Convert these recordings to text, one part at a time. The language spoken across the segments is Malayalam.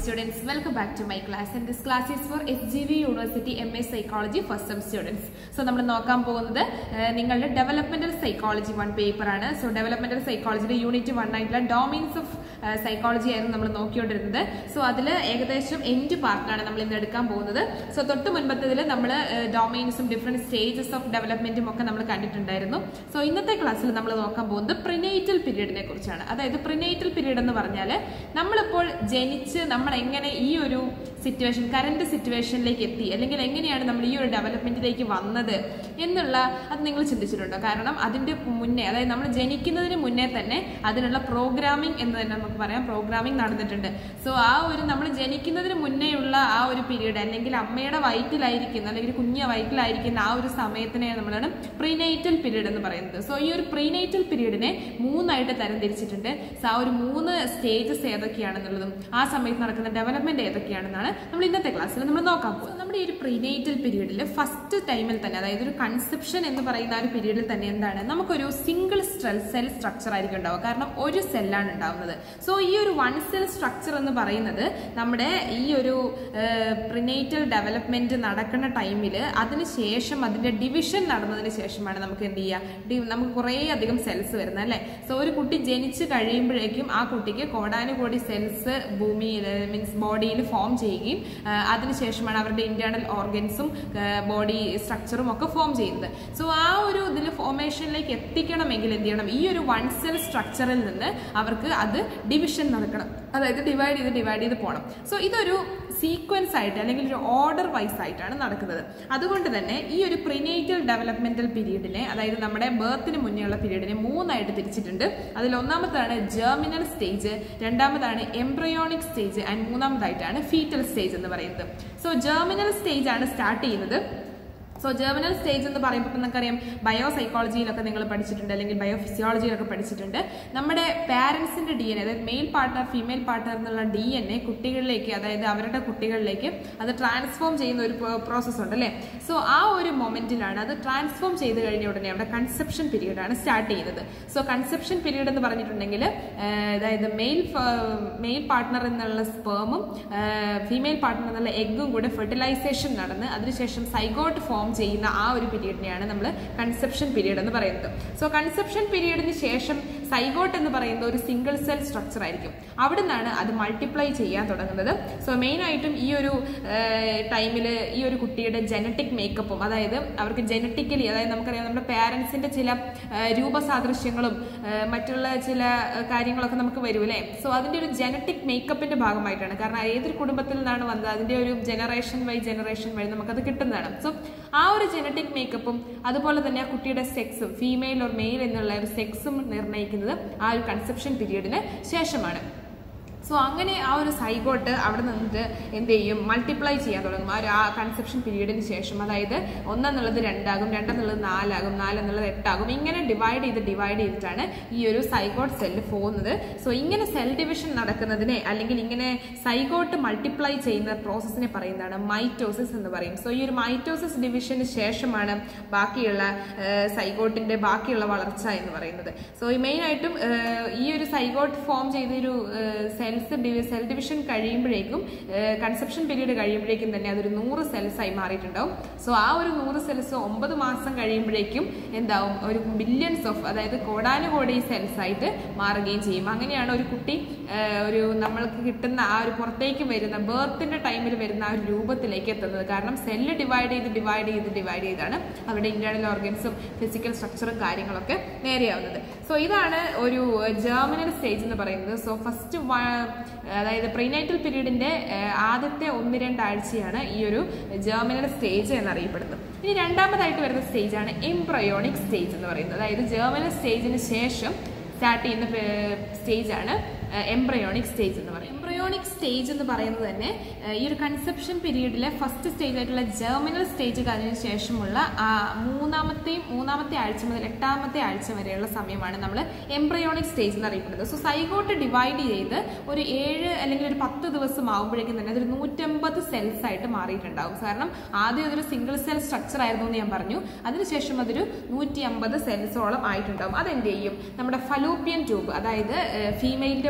students, welcome back to my class and this class is for SGV University MA Psychology first sem students. So നമ്മൾ നോക്കാൻ പോകുന്നത് ഏഹ്, നിങ്ങളുടെ ഡെവലപ്മെന്റൽ സൈക്കോളജി വൺ പേപ്പർ ആണ് സോ ഡെവലപ്മെന്റൽ സൈക്കോളജിയുടെ യൂണിറ്റ് വൺ ആയിട്ടുള്ള ഡോമീൻസ് ഓഫ് സൈക്കോളജി ആയിരുന്നു നമ്മൾ നോക്കിക്കൊണ്ടിരുന്നത് സോ അതിൽ ഏകദേശം എൻഡ് പാർട്ടാണ് നമ്മൾ ഇന്ന് എടുക്കാൻ പോകുന്നത് സോ തൊട്ട് മുൻപത്തതിൽ നമ്മൾ ഡോമൈൻസും ഡിഫറെന്റ് സ്റ്റേജസ് ഓഫ് ഡെവലപ്മെന്റും ഒക്കെ നമ്മൾ കണ്ടിട്ടുണ്ടായിരുന്നു സോ ഇന്നത്തെ ക്ലാസ്സിൽ നമ്മൾ നോക്കാൻ പോകുന്നത് പ്രിനേറ്റൽ പീരീഡിനെ കുറിച്ചാണ് അതായത് പ്രിനേറ്റൽ പീരീഡ് എന്ന് പറഞ്ഞാൽ നമ്മളിപ്പോൾ ജനിച്ച് നമ്മൾ എങ്ങനെ ഈ ഒരു സിറ്റുവേഷൻ കറന്റ് സിറ്റുവേഷനിലേക്ക് എത്തി അല്ലെങ്കിൽ എങ്ങനെയാണ് നമ്മൾ ഈ ഒരു ഡെവലപ്മെന്റിലേക്ക് വന്നത് എന്നുള്ള അത് നിങ്ങൾ ചിന്തിച്ചിട്ടുണ്ടോ കാരണം അതിന്റെ മുന്നേ അതായത് നമ്മൾ ജനിക്കുന്നതിന് മുന്നേ തന്നെ അതിനുള്ള പ്രോഗ്രാമിംഗ് എന്ന് തന്നെ നമുക്ക് പറയാം പ്രോഗ്രാമിംഗ് നടന്നിട്ടുണ്ട് സോ ആ ഒരു നമ്മൾ ജനിക്കുന്നതിന് മുന്നേ ഉള്ള ആ ഒരു പീരീഡ് അല്ലെങ്കിൽ അമ്മയുടെ വയറ്റിലായിരിക്കുന്ന അല്ലെങ്കിൽ കുഞ്ഞ വയറ്റിലായിരിക്കുന്ന ആ ഒരു സമയത്തിനെ നമ്മളാണ് പ്രീനേറ്റൽ പീരീഡ് എന്ന് പറയുന്നത് സോ ഈ ഒരു പ്രീനേറ്റൽ പീരീഡിനെ മൂന്നായിട്ട് തരംതിരിച്ചിട്ടുണ്ട് സോ ആ ഒരു മൂന്ന് സ്റ്റേജസ് ഏതൊക്കെയാണെന്നുള്ളതും ആ സമയത്ത് നടക്കുന്ന ഡെവലപ്മെന്റ് ഏതൊക്കെയാണെന്നാണ് നമ്മൾ ഇന്നത്തെ ക്ലാസ്സിൽ നമ്മൾ നോക്കാൻ പോകുന്നത് നമ്മുടെ ഈ ഒരു പ്രീനേറ്റൽ പീരീഡിൽ ഫസ്റ്റ് ടൈമിൽ തന്നെ അതായത് ഒരു കൺസെപ്ഷൻ എന്ന് പറയുന്ന ആ ഒരു പീരീഡിൽ തന്നെ എന്താണ് നമുക്കൊരു സിംഗിൾ സെൽ സ്ട്രക്ചർ ആയിരിക്കും ഉണ്ടാവുക കാരണം ഒരു സെല്ലാണ് ഉണ്ടാവുന്നത് സോ ഈ ഒരു വൺ സെൽ സ്ട്രക്ചർ എന്ന് പറയുന്നത് നമ്മുടെ ഈ ഒരു പ്രിനേറ്റൽ ഡെവലപ്മെന്റ് നടക്കുന്ന ടൈമിൽ അതിനുശേഷം അതിന്റെ ഡിവിഷൻ നടന്നതിന് ശേഷമാണ് നമുക്ക് എന്ത് ചെയ്യുക ഡി- നമുക്ക് കുറേ അധികം സെൽസ് വരുന്നത് അല്ലേ സോ ഒരു കുട്ടി ജനിച്ച് കഴിയുമ്പോഴേക്കും ആ കുട്ടിക്ക് കോടാനുകോടി സെൽസ് ഭൂമിയിൽ മീൻസ് ബോഡിയിൽ ഫോം ചെയ്യുകയും ആ, അതിനുശേഷമാണ് അവരുടെ ഇന്റേണൽ ഓർഗൻസും ബോഡി സ്ട്രക്ചറും ഒക്കെ ഫോം ചെയ്യുന്നത് സോ ആ ഒരു ഇതിൽ ഫോർമേഷനിലേക്ക് എത്തിക്കണമെങ്കിൽ എന്ത് ചെയ്യണം ഈ ഒരു വൺ സെൽ സ്ട്രക്ചറിൽ നിന്ന് അവർക്ക് അത് ഡിവിഷൻ നടക്കണം അതായത് ഡിവൈഡ് ചെയ്ത് ഡിവൈഡ് ചെയ്ത് പോകണം സോ ഇതൊരു സീക്വൻസ് ആയിട്ട് അല്ലെങ്കിൽ ഒരു ഓർഡർ വൈസ് ആയിട്ടാണ് നടക്കുന്നത് അതുകൊണ്ട് തന്നെ ഈ ഒരു പ്രിനേറ്റൽ ഡെവലപ്മെന്റൽ പീരീഡിനെ അതായത് നമ്മുടെ ബർത്തിന് മുന്നേ ഉള്ള പീരീഡിനെ മൂന്നായിട്ട് തിരിച്ചിട്ടുണ്ട് അതിൽ ഒന്നാമതാണ് ജെർമിനൽ സ്റ്റേജ് രണ്ടാമതാണ് എംബ്രയോണിക് സ്റ്റേജ് ആൻഡ് മൂന്നാമതായിട്ടാണ് ഫീറ്റൽ സ്റ്റേജ് എന്ന് പറയുന്നത് സോ ജെർമിനൽ സ്റ്റേജ് ആണ് സ്റ്റാർട്ട് ചെയ്യുന്നത് സോ ജെർമിനൽ സ്റ്റേജ് എന്ന് പറയുമ്പോൾ ഇപ്പം നമുക്കറിയാം ബയോ സൈക്കോളജിയിലൊക്കെ നിങ്ങൾ പഠിച്ചിട്ടുണ്ട് അല്ലെങ്കിൽ ബയോ ഫിസിയോളജിയിലൊക്കെ പഠിച്ചിട്ടുണ്ട് നമ്മുടെ പാരൻസിന്റെ ഡി എൻ അതായത് മെയിൽ പാർട്ട്ണർ ഫീമെയിൽ പാർട്ട്ണർ എന്നുള്ള ഡി എൻ എ കുട്ടികളിലേക്ക് അതായത് അവരുടെ കുട്ടികളിലേക്ക് അത് ട്രാൻസ്ഫോം ചെയ്യുന്ന ഒരു പ്രോസസ്സ് ഉണ്ട് അല്ലേ സോ ആ ഒരു മൊമെന്റിലാണ് അത് ട്രാൻസ്ഫോം ചെയ്ത് കഴിഞ്ഞ ഉടനെ അവിടെ കൺസെപ്ഷൻ പീരീഡ് ആണ് സ്റ്റാർട്ട് ചെയ്യുന്നത് സോ കൺസെപ്ഷൻ പീരീഡ് എന്ന് പറഞ്ഞിട്ടുണ്ടെങ്കിൽ അതായത് മെയിൽ മെയിൽ പാർട്ട്ണർ എന്നുള്ള സ്പേമും ഫീമെയിൽ പാർട്ട്ണർ എന്നുള്ള എഗ്ഗും കൂടെ ഫെർട്ടിലൈസേഷൻ നടന്ന് അതിനുശേഷം സൈഗോട്ട് ഫോം ചെയ്യുന്ന ആ ഒരു പീരീഡിനെയാണ് നമ്മൾ കൺസെപ്ഷൻ പീരീഡ് എന്ന് പറയുന്നത് സോ കൺസെപ്ഷൻ പീരീഡിന് ശേഷം സൈഗോട്ട് എന്ന് പറയുന്ന ഒരു സിംഗിൾ സെൽ സ്ട്രക്ചർ ആയിരിക്കും അവിടെ നിന്നാണ് അത് മൾട്ടിപ്ലൈ ചെയ്യാൻ തുടങ്ങുന്നത് സോ മെയിൻ ആയിട്ടും ഈ ഒരു ടൈമിൽ ഈ ഒരു കുട്ടിയുടെ ജനറ്റിക് മേക്കപ്പും അതായത് അവർക്ക് ജനറ്റിക്കലി അതായത് നമുക്കറിയാം നമ്മുടെ പാരൻസിന്റെ ചില ആ, രൂപസാദൃശ്യങ്ങളും ആ, മറ്റുള്ള ചില ആ, കാര്യങ്ങളൊക്കെ നമുക്ക് വരും അല്ലേ സോ അതിന്റെ ഒരു ജനറ്റിക് മേക്കപ്പിന്റെ ഭാഗമായിട്ടാണ് കാരണം ഏതൊരു കുടുംബത്തിൽ നിന്നാണ് വന്നത് അതിന്റെ ഒരു ജനറേഷൻ ബൈ ജനറേഷൻ വഴി നമുക്കത് കിട്ടുന്നതാണ് സോ ആ ഒരു ജനറ്റിക് മേക്കപ്പും അതുപോലെ തന്നെ ആ കുട്ടിയുടെ സെക്സും ഫീമെയിൽ ഓർ മെയിൽ എന്നുള്ള ഒരു സെക്സും നിർണ്ണയിക്കുന്നത് ആ ഒരു കൺസെപ്ഷൻ പീരീഡിന് ശേഷമാണ് സോ അങ്ങനെ ആ ഒരു സൈഗോട്ട് അവിടെ നിന്നിട്ട് എന്ത് ചെയ്യും മൾട്ടിപ്ലൈ ചെയ്യാൻ തുടങ്ങും ആ ഒരു ആ കൺസെപ്ഷൻ പീരീഡിന് ശേഷം അതായത് ഒന്നെന്നുള്ളത് രണ്ടാകും രണ്ടെന്നുള്ളത് നാലാകും നാലെന്നുള്ളത് എട്ടാകും ഇങ്ങനെ ഡിവൈഡ് ചെയ്ത് ഡിവൈഡ് ചെയ്തിട്ടാണ് ഈ ഒരു സൈഗോട്ട് സെല്ല് പോകുന്നത് സോ ഇങ്ങനെ സെൽ ഡിവിഷൻ നടക്കുന്നതിനെ അല്ലെങ്കിൽ ഇങ്ങനെ സൈഗോട്ട് മൾട്ടിപ്ലൈ ചെയ്യുന്ന പ്രോസസ്സിനെ പറയുന്നതാണ് മൈറ്റോസിസ് എന്ന് പറയും സോ ഈ ഒരു മൈറ്റോസിസ് ഡിവിഷന് ശേഷമാണ് ബാക്കിയുള്ള സൈഗോട്ടിന്റെ ബാക്കിയുള്ള വളർച്ച എന്ന് പറയുന്നത് സോ ഈ മെയിൻ ആയിട്ടും ഏഹ്, ഈ ഒരു സൈഗോട്ട് ഫോം ചെയ്ത ഒരു സെൽസ് സെൽ ഡിവിഷൻ കഴിയുമ്പോഴേക്കും കൺസെപ്ഷൻ പീരീഡ് കഴിയുമ്പോഴേക്കും തന്നെ അതൊരു നൂറ് സെൽസ് ആയി മാറിയിട്ടുണ്ടാവും സോ ആ ഒരു നൂറ് സെൽസ് ഒമ്പത് മാസം കഴിയുമ്പോഴേക്കും എന്താവും ഒരു ബില്യൺസ് ഓഫ് അതായത് കോടാനുകോടി സെൽസ് ആയിട്ട് മാറുകയും ചെയ്യും അങ്ങനെയാണ് ഒരു കുട്ടി ഏഹ്, ഒരു നമ്മൾക്ക് കിട്ടുന്ന ആ ഒരു പുറത്തേക്ക് വരുന്ന ബേർത്തിന്റെ ടൈമിൽ വരുന്ന ആ ഒരു രൂപത്തിലേക്ക് എത്തുന്നത് കാരണം സെല്ല് ഡിവൈഡ് ചെയ്ത് ഡിവൈഡ് ചെയ്ത് ഡിവൈഡ് ചെയ്താണ് അവരുടെ ഇന്റേണൽ ഓർഗൻസും ഫിസിക്കൽ സ്ട്രക്ചറും കാര്യങ്ങളൊക്കെ നേരെയാവുന്നത് സോ ഇതാണ് ഒരു ജേർമിനൽ സ്റ്റേജ് എന്ന് പറയുന്നത് സോ ഫസ്റ്റ് അതായത് പ്രീനൈറ്റൽ പീരീഡിന്റെ ആദ്യത്തെ ഒന്ന് രണ്ടാഴ്ചയാണ് ഈ ഒരു ജേർമിനൽ സ്റ്റേജ് എന്നറിയപ്പെടുന്നത് ഇനി രണ്ടാമതായിട്ട് വരുന്ന സ്റ്റേജാണ് എംബ്രയോണിക് സ്റ്റേജ് എന്ന് പറയുന്നത് അതായത് ജേർമിനൽ സ്റ്റേജിന് ശേഷം സ്റ്റാർട്ട് ചെയ്യുന്ന സ്റ്റേജാണ് എംബ്രയോണിക് സ്റ്റേജ് എന്ന് പറയും എംബ്രയോണിക് സ്റ്റേജ് എന്ന് പറയുന്നത് തന്നെ ഏഹ്, ഈ ഒരു കൺസെപ്ഷൻ പീരീഡിലെ ഫസ്റ്റ് സ്റ്റേജ് ആയിട്ടുള്ള ജെർമിനൽ സ്റ്റേജ് കഴിഞ്ഞതിന് ശേഷമുള്ള ആ മൂന്നാമത്തെയും മൂന്നാമത്തെ ആഴ്ച മുതൽ എട്ടാമത്തെ ആഴ്ച വരെയുള്ള സമയമാണ് നമ്മൾ എംബ്രയോണിക് സ്റ്റേജ് എന്ന് അറിയപ്പെടുന്നത് സോ സൈഗോട്ട് ഡിവൈഡ് ചെയ്ത് ഒരു ഏഴ് അല്ലെങ്കിൽ ഒരു പത്ത് ദിവസം ആകുമ്പോഴേക്കും തന്നെ അതൊരു നൂറ്റമ്പത് സെൽസ് ആയിട്ട് മാറിയിട്ടുണ്ടാവും കാരണം ആദ്യം അതൊരു സിംഗിൾ സെൽ സ്ട്രക്ചർ ആയിരുന്നു എന്ന് ഞാൻ പറഞ്ഞു അതിനുശേഷം അതൊരു നൂറ്റി അമ്പത് സെൽസോളം ആയിട്ടുണ്ടാവും അതെന്ത് ചെയ്യും നമ്മുടെ ഫലൂപ്പിയൻ ട്യൂബ് അതായത് ഫീമെയിലിന്റെ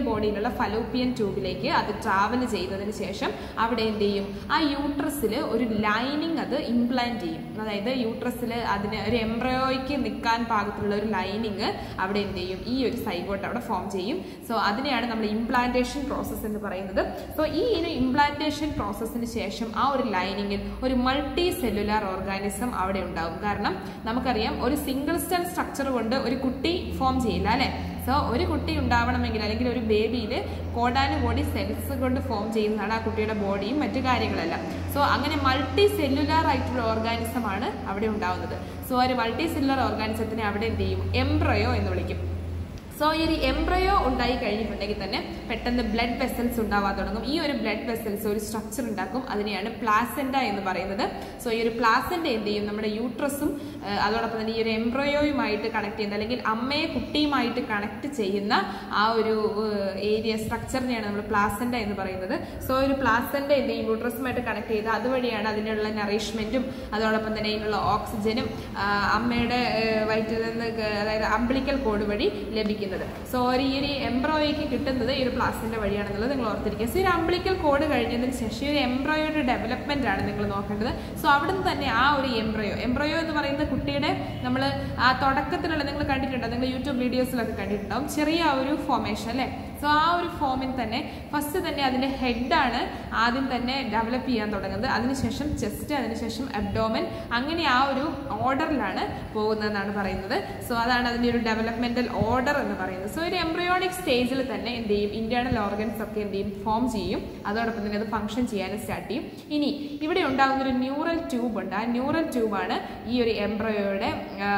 ബോഡിയിലുള്ള ഫലോപ്പിയൻ ട്യൂബിലേക്ക് അത് ട്രാവൽ ചെയ്തതിന് ശേഷം അവിടെ എന്ത് ചെയ്യും ആ യൂട്രസിൽ ഒരു ലൈനിങ് അത് ഇംപ്ലാന്റ് ചെയ്യും അതായത് യൂട്രസിൽ അതിന് ഒരു എംബ്രയോയ്ക്ക് നിൽക്കാൻ പാകത്തിലുള്ള ഒരു ലൈനിങ് അവിടെ എന്ത് ചെയ്യും ഈ ഒരു സൈഗോട്ട് അവിടെ ഫോം ചെയ്യും സോ അതിനെയാണ് നമ്മൾ ഇംപ്ലാന്റേഷൻ പ്രോസസ്സ് എന്ന് പറയുന്നത് സോ ഈ ഒരു ഇംപ്ലാന്റേഷൻ പ്രോസസ്സിന് ശേഷം ആ ഒരു ലൈനിങ്ങിൽ ഒരു മൾട്ടി സെല്ലുലാർ ഓർഗാനിസം അവിടെ ഉണ്ടാവും കാരണം നമുക്കറിയാം ഒരു സിംഗിൾ സെൽ സ്ട്രക്ചർ കൊണ്ട് ഒരു കുട്ടി ഫോം ചെയ്യില്ല അല്ലെ സോ ഒരു കുട്ടി ഉണ്ടാവണമെങ്കിൽ അല്ലെങ്കിൽ ഒരു ബേബിയിൽ കോടാനുകോടി സെൽസ് കൊണ്ട് ഫോം ചെയ്യുന്നതാണ് ആ കുട്ടിയുടെ ബോഡിയും മറ്റു കാര്യങ്ങളെല്ലാം സോ അങ്ങനെ മൾട്ടി സെല്ലുലാർ ആയിട്ടുള്ള ഓർഗാനിസം ആണ് അവിടെ ഉണ്ടാവുന്നത് സോ ഒരു മൾട്ടി സെല്ലുലാർ ഓർഗാനിസത്തിനെ അവിടെ എന്ത് ചെയ്യും എംബ്രയോ എന്ന് വിളിക്കും സോ ഈ ഒരു എംബ്രയോ ഉണ്ടായി കഴിഞ്ഞിട്ടുണ്ടെങ്കിൽ തന്നെ പെട്ടെന്ന് ബ്ലഡ് വെസൽസ് ഉണ്ടാവാൻ തുടങ്ങും ഈ ഒരു ബ്ലഡ് വെസൽസ് ഒരു സ്ട്രക്ചർ ഉണ്ടാക്കും അതിനെയാണ് പ്ലാസെൻഡ എന്ന് പറയുന്നത് സോ ഈ ഒരു പ്ലാസെൻഡ എന്ത് ചെയ്യും നമ്മുടെ യൂട്രസും ഏഹ്, അതോടൊപ്പം തന്നെ ഈ ഒരു എംബ്രയോയുമായിട്ട് കണക്ട് ചെയ്യുന്ന അല്ലെങ്കിൽ അമ്മയെ കുട്ടിയുമായിട്ട് കണക്ട് ചെയ്യുന്ന ആ ഒരു ഏരിയ സ്ട്രക്ചറിനെയാണ് നമ്മൾ പ്ലാസെൻഡ എന്ന് പറയുന്നത് സോ ഒരു പ്ലാസെൻഡ എന്ത് ചെയ്യും യൂട്രസുമായിട്ട് കണക്ട് ചെയ്ത് അതുവഴിയാണ് അതിനുള്ള നറിഷ്മെന്റും അതോടൊപ്പം തന്നെ ഇതിനുള്ള ഓക്സിജനും ആ, അമ്മയുടെ ഏഹ്, വയറ്റിൽ നിന്ന് ക- അതായത് അംബ്ലിക്കൽ കോഡ് വഴി ലഭിക്കുന്നത് സോ ഒരു ഈ ഒരു എംബ്രോയ്ക്ക് കിട്ടുന്നത് ഈ ഒരു പ്ലാസിന്റെ വഴിയാണെന്നുള്ളത് നിങ്ങൾ ഓർത്തിരിക്കുക സോ ഈ ഒരു അംബ്ലിക്കൽ കോഡ് കഴിഞ്ഞതിന് ശേഷം ഈ ഒരു എംബ്രോയുടെ ഡെവലപ്മെന്റ് ആണ് നിങ്ങൾ നോക്കേണ്ടത് സോ അവിടെ നിന്ന് തന്നെ ആ ഒരു എംബ്രയോ എംബ്രയോ എന്ന് പറയുന്നത് കുട്ടിയുടെ നമ്മൾ ആ തുടക്കത്തിലുള്ള നിങ്ങൾ കണ്ടിട്ടുണ്ടോ നിങ്ങൾ യൂട്യൂബ് വീഡിയോസിലൊക്കെ കണ്ടിട്ടുണ്ടാവും ചെറിയ ആ ഒരു ഫോമേഷൻ അല്ലേ സോ ആ ഒരു ഫോമിൽ തന്നെ ഫസ്റ്റ് തന്നെ അതിന്റെ ഹെഡാണ് ആദ്യം തന്നെ ഡെവലപ്പ് ചെയ്യാൻ തുടങ്ങുന്നത് അതിനുശേഷം ചെസ്റ്റ് അതിനുശേഷം അബ്ഡോമൻ അങ്ങനെ ആ ഒരു ഓർഡറിലാണ് പോകുന്നതെന്നാണ് പറയുന്നത് സോ അതാണ് അതിന്റെ ഒരു ഡെവലപ്മെന്റൽ ഓർഡർ എന്ന് പറയുന്നത് സോ ഒരു എംബ്രയോണിക് സ്റ്റേജിൽ തന്നെ എന്ത് ചെയ്യും ഇന്റേണൽ ഓർഗൻസ് ഒക്കെ എന്ത് ചെയ്യും ഫോം ചെയ്യും അതോടൊപ്പം തന്നെ അത് ഫംഗ്ഷൻ ചെയ്യാനും സ്റ്റാർട്ട് ചെയ്യും ഇനി ഇവിടെ ഉണ്ടാകുന്ന ഒരു ന്യൂറൽ ട്യൂബ് ഉണ്ട് ആ ന്യൂറൽ ട്യൂബാണ് ഈ ഒരു എംബ്രയോയുടെ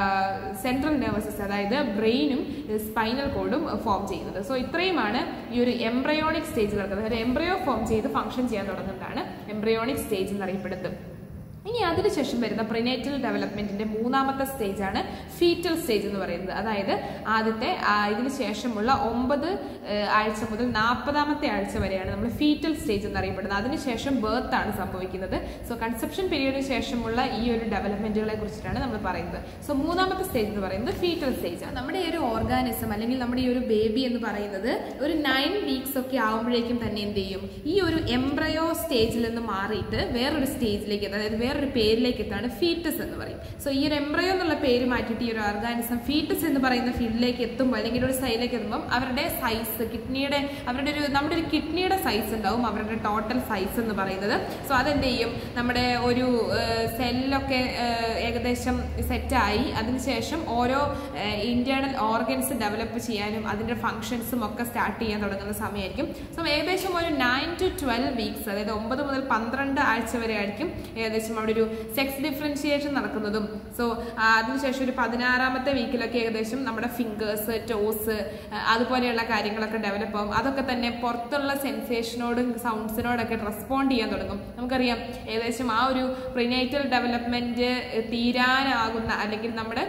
സെൻട്രൽ നെർവസ് സിസ്റ്റം അതായത് ബ്രെയിനും സ്പൈനൽ കോഡും ഫോം ചെയ്യുന്നത് സോ ഇത്രയുമാണ് ഈ ഒരു എംബ്രയോണിക് സ്റ്റേജിൽ നടക്കുന്നത് ഒരു എംബ്രയോ ഫോം ചെയ്ത് ഫംഗ്ഷൻ ചെയ്യാൻ തുടങ്ങുന്നതാണ് എംബ്രയോണിക് സ്റ്റേജ് എന്നറിയപ്പെടുന്നത് ഇനി അതിനുശേഷം വരുന്ന പ്രിനേറ്റൽ ഡെവലപ്മെന്റിന്റെ മൂന്നാമത്തെ സ്റ്റേജ് ആണ് ഫീറ്റൽ സ്റ്റേജ് എന്ന് പറയുന്നത് അതായത് ആദ്യത്തെ ആ, ഇതിന് ശേഷമുള്ള ഒമ്പത് ഏഹ്, ആഴ്ച മുതൽ നാൽപ്പതാമത്തെ ആഴ്ച വരെയാണ് നമ്മൾ ഫീറ്റൽ സ്റ്റേജ് എന്നറിയപ്പെടുന്നത് അതിനുശേഷം ബർത്ത് ആണ് സംഭവിക്കുന്നത് സോ കൺസെപ്ഷൻ പീരീഡിന് ശേഷമുള്ള ഈ ഒരു ഡെവലപ്മെന്റുകളെ കുറിച്ചിട്ടാണ് നമ്മൾ പറയുന്നത് സോ മൂന്നാമത്തെ സ്റ്റേജ് എന്ന് പറയുന്നത് ഫീറ്റൽ സ്റ്റേജ് ആണ് നമ്മുടെ ഈ ഒരു ഓർഗാനിസം അല്ലെങ്കിൽ നമ്മുടെ ഈ ഒരു ബേബി എന്ന് പറയുന്നത് ഒരു നയൻ വീക്സ് ഒക്കെ ആകുമ്പോഴേക്കും തന്നെ എന്ത് ചെയ്യും ഈ ഒരു എംബ്രയോ സ്റ്റേജിൽ നിന്ന് മാറിയിട്ട് വേറൊരു സ്റ്റേജിലേക്ക് അതായത് വേറൊരു പേരിലേക്ക് എത്താണ് ഫീറ്റസ് എന്ന് പറയും സോ ഈ ഒരു എംബ്രയോ എന്നുള്ള പേര് മാറ്റിയിട്ട് ഈ ഒരു ഓർഗാനിസം ഫീറ്റസ് എന്ന് പറയുന്ന ഫീൽഡിലേക്ക് എത്തുമ്പോൾ അല്ലെങ്കിൽ ഒരു സൈഡിലേക്ക് എത്തുമ്പോൾ അവരുടെ സൈസ് കിഡ്നിയുടെ അവരുടെ ഒരു നമ്മുടെ ഒരു കിഡ്നിയുടെ സൈസ് ഉണ്ടാവും അവരുടെ ടോട്ടൽ സൈസ് എന്ന് പറയുന്നത് സോ അതെന്ത് ചെയ്യും നമ്മുടെ ഒരു സെല്ലൊക്കെ ഏകദേശം സെറ്റായി അതിനുശേഷം ഓരോ ഇന്റേണൽ ഓർഗൻസ് ഡെവലപ്പ് ചെയ്യാനും അതിന്റെ ഫങ്ഷൻസും ഒക്കെ സ്റ്റാർട്ട് ചെയ്യാൻ തുടങ്ങുന്ന സമയമായിരിക്കും സോ ഏകദേശം ഒരു നയൻ ടു ട്വൽവ് വീക്സ് അതായത് ഒമ്പത് മുതൽ പന്ത്രണ്ട് ആഴ്ച വരെ ആയിരിക്കും ഏകദേശം അവിടെ ഒരു സെക്സ് ഡിഫറൻഷിയേഷൻ നടക്കുന്നതും സോ അതിനുശേഷം ഒരു പതിനാറാമത്തെ വീക്കിലൊക്കെ ഏകദേശം നമ്മുടെ ഫിംഗേഴ്സ് ടോസ് അതുപോലെയുള്ള കാര്യങ്ങളൊക്കെ ഡെവലപ്പ് ആവും അതൊക്കെ തന്നെ പുറത്തുള്ള സെൻസേഷനോടും സൗണ്ട്സിനോടൊക്കെ റെസ്പോണ്ട് ചെയ്യാൻ തുടങ്ങും നമുക്കറിയാം ഏകദേശം ആ ഒരു പ്രിനൈറ്റൽ ഡെവലപ്മെന്റ് തീരാനാകുന്ന അല്ലെങ്കിൽ നമ്മുടെ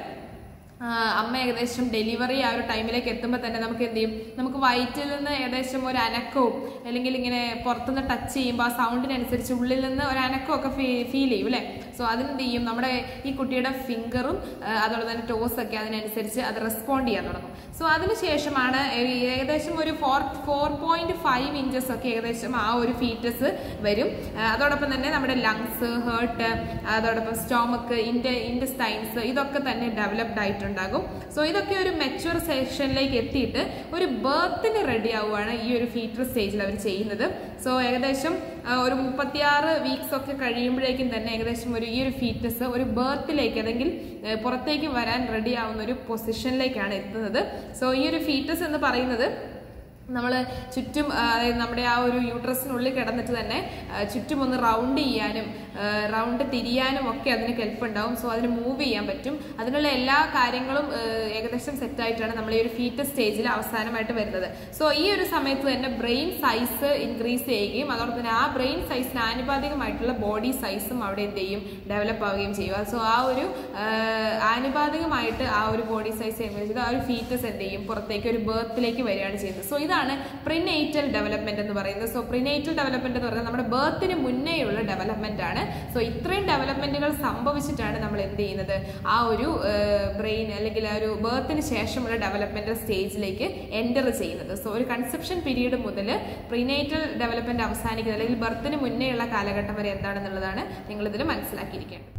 ആ, അമ്മ ഏകദേശം ഡെലിവറി ആ ഒരു ടൈമിലേക്ക് എത്തുമ്പോൾ തന്നെ നമുക്ക് എന്ത് ചെയ്യും നമുക്ക് വയറ്റിൽ നിന്ന് ഏകദേശം ഒരു അനക്കവും അല്ലെങ്കിൽ ഇങ്ങനെ പുറത്തുനിന്ന് ടച്ച് ചെയ്യുമ്പോൾ ആ സൗണ്ടിനനുസരിച്ച് ഉള്ളിൽ നിന്ന് ഒരു അനക്കമൊക്കെ ഫീൽ ചെയ്യും അല്ലേ സോ അതിനെന്ത് ചെയ്യും നമ്മുടെ ഈ കുട്ടിയുടെ ഫിംഗറും അതുപോലെ തന്നെ ടോസ് ഒക്കെ അതിനനുസരിച്ച് അത് റെസ്പോണ്ട് ചെയ്യാൻ തുടങ്ങും സോ അതിനുശേഷമാണ് ഏ- ഏകദേശം ഒരു four four point five inches ഒക്കെ ഏകദേശം ആ ഒരു ഫീറ്റസ് വരും ആ, അതോടൊപ്പം തന്നെ നമ്മുടെ ലങ്സ് ഹേർട്ട് അതോടൊപ്പം സ്റ്റോമക്ക് ഇൻഡ ഇൻഡസ്റ്റൈൻസ് ഇതൊക്കെ തന്നെ ഡെവലപ്ഡ് ആയിട്ടുണ്ടാകും സോ ഇതൊക്കെ ഒരു മെച്ചുവർ സെക്ഷനിലേക്ക് എത്തിയിട്ട് ഒരു ബർത്തിന് റെഡി ആവുകയാണ് ഈ ഒരു ഫീറ്റർ സ്റ്റേജിൽ അവർ ചെയ്യുന്നത് സോ ഏകദേശം ആ, ഒരു മുപ്പത്തിയാറ് വീക്സ് ഒക്കെ കഴിയുമ്പോഴേക്കും തന്നെ ഏകദേശം ഒരു ഈ ഒരു ഫീറ്റസ് ഒരു ബർത്തിലേക്ക് അല്ലെങ്കിൽ ഏ, പുറത്തേക്ക് വരാൻ റെഡി ആവുന്ന ഒരു പൊസിഷനിലേക്കാണ് എത്തുന്നത് സോ ഈ ഒരു ഫീറ്റസ് എന്ന് പറയുന്നത് നമ്മൾ ചുറ്റും ആ, അതായത് നമ്മുടെ ആ ഒരു യൂട്രസിനുള്ളിൽ കിടന്നിട്ട് തന്നെ ആ, ചുറ്റും ഒന്ന് റൗണ്ട് ചെയ്യാനും റൗണ്ട് തിരിയാനും ഒക്കെ അതിന് കെൽപ്പുണ്ടാവും സോ അതിന് മൂവ് ചെയ്യാൻ പറ്റും അതിനുള്ള എല്ലാ കാര്യങ്ങളും ആ, ഏകദേശം സെറ്റായിട്ടാണ് നമ്മൾ ഈ ഒരു ഫീറ്റസ് സ്റ്റേജിൽ അവസാനമായിട്ട് വരുന്നത് സോ ഈ ഒരു സമയത്ത് തന്നെ ബ്രെയിൻ സൈസ് ഇൻക്രീസ് ചെയ്യുകയും അതോടൊപ്പം തന്നെ ആ ബ്രെയിൻ സൈസിന് ആനുപാതികമായിട്ടുള്ള ബോഡി സൈസും അവിടെ എന്ത് ചെയ്യും ഡെവലപ്പ് ആവുകയും ചെയ്യുക സോ ആ ഒരു ആ, ആനുപാതികമായിട്ട് ആ ഒരു ബോഡി സൈസ് ചെയ്ത് ആ ഒരു ഫീറ്റസ് എന്ത് ചെയ്യും പുറത്തേക്ക് ഒരു ബർത്തിലേക്ക് വരികയാണ് ചെയ്യുന്നത് സോ ഇതാണ് എന്താണ് പ്രിനേറ്റൽ ഡെവലപ്മെന്റ് എന്ന് പറയുന്നത് സോ പ്രിനേറ്റൽ ഡെവലപ്മെന്റ് എന്ന് പറയുന്നത് നമ്മുടെ ബർത്തിന് മുന്നേയുള്ള ഡെവലപ്മെന്റ് ആണ് സോ ഇത്രയും ഡെവലപ്മെന്റുകൾ സംഭവിച്ചിട്ടാണ് നമ്മൾ എന്ത് ചെയ്യുന്നത് ആ ഒരു ബ്രെയിൻ അല്ലെങ്കിൽ ആ ഒരു ബർത്തിന് ശേഷമുള്ള ഡെവലപ്മെന്റൽ സ്റ്റേജിലേക്ക് എൻ്റർ ചെയ്യുന്നത് സോ ഒരു കൺസെപ്ഷൻ പീരീഡ് മുതൽ പ്രിനേറ്റൽ ഡെവലപ്മെന്റ് അവസാനിക്കുന്നത് അല്ലെങ്കിൽ ബർത്തിന് മുന്നേയുള്ള കാലഘട്ടം വരെ എന്താണെന്നുള്ളതാണ് നിങ്ങൾ ഇതിൽ മനസ്സിലാക്കിയിരിക്കേണ്ടത്